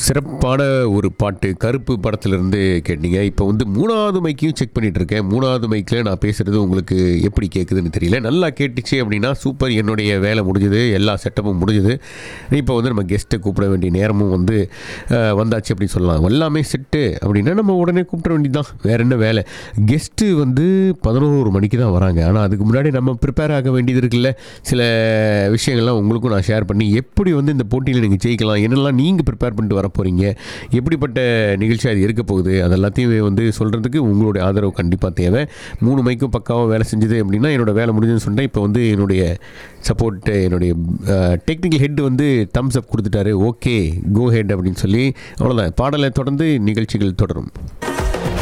சிறப்பான ஒரு பாட்டு கருப்பு படத்திலிருந்து கேட்டீங்க இப்போ வந்து மூணாவது மைக்கையும் செக் பண்ணிட்டு இருக்கேன் மூணாவது மைக்கில் நான் பேசுறது உங்களுக்கு எப்படி கேட்குதுன்னு தெரியல நல்லா கேட்டுச்சு அப்படின்னா சூப்பர் என்னுடைய வேலை முடிஞ்சுது எல்லா செட்டப்பும் முடிஞ்சுது இப்போ வந்து நம்ம கெஸ்ட்டை கூப்பிட வேண்டிய நேரமும் வந்து அஹ், வந்தாச்சு அப்படின்னு சொல்லலாம் எல்லாமே செட்டு அப்படின்னா நம்ம உடனே கூப்பிட வேண்டியதுதான் வேற என்ன வேலை கெஸ்ட்டு வந்து பதினோரு மணிக்கு தான் வராங்க ஆனால் அதுக்கு முன்னாடி நம்ம ப்ரிப்பேர் ஆக வேண்டியது இருக்குல்ல சில விஷயங்கள்லாம் உங்களுக்கும் நான் ஷேர் பண்ணி எப்படி வந்து இந்த போட்டியில் நீங்கள் ஜெயிக்கலாம் என்னெல்லாம் நீங்கள் ப்ரிப்பேர் பண்ணிட்டு வர போகிறீங்க எப்படிப்பட்ட நிகழ்ச்சி அது இருக்க போகுது அதெல்லாத்தையும் வந்து சொல்கிறதுக்கு உங்களுடைய ஆதரவு கண்டிப்பாக தேவை மூணு மைக்கும் பக்காவாக வேலை செஞ்சது அப்படின்னா என்னோட வேலை முடிஞ்சுன்னு சொன்னேன் இப்போ வந்து என்னுடைய சப்போர்ட் என்னுடைய டெக்னிக்கல் ஹெட் வந்து தம்ஸ் அப் கொடுத்துட்டாரு ஓகே கோ ஹெட் அப்படின்னு சொல்லி அவ்வளோதான் பாடலை தொடர்ந்து நிகழ்ச்சிகள் தொடரும்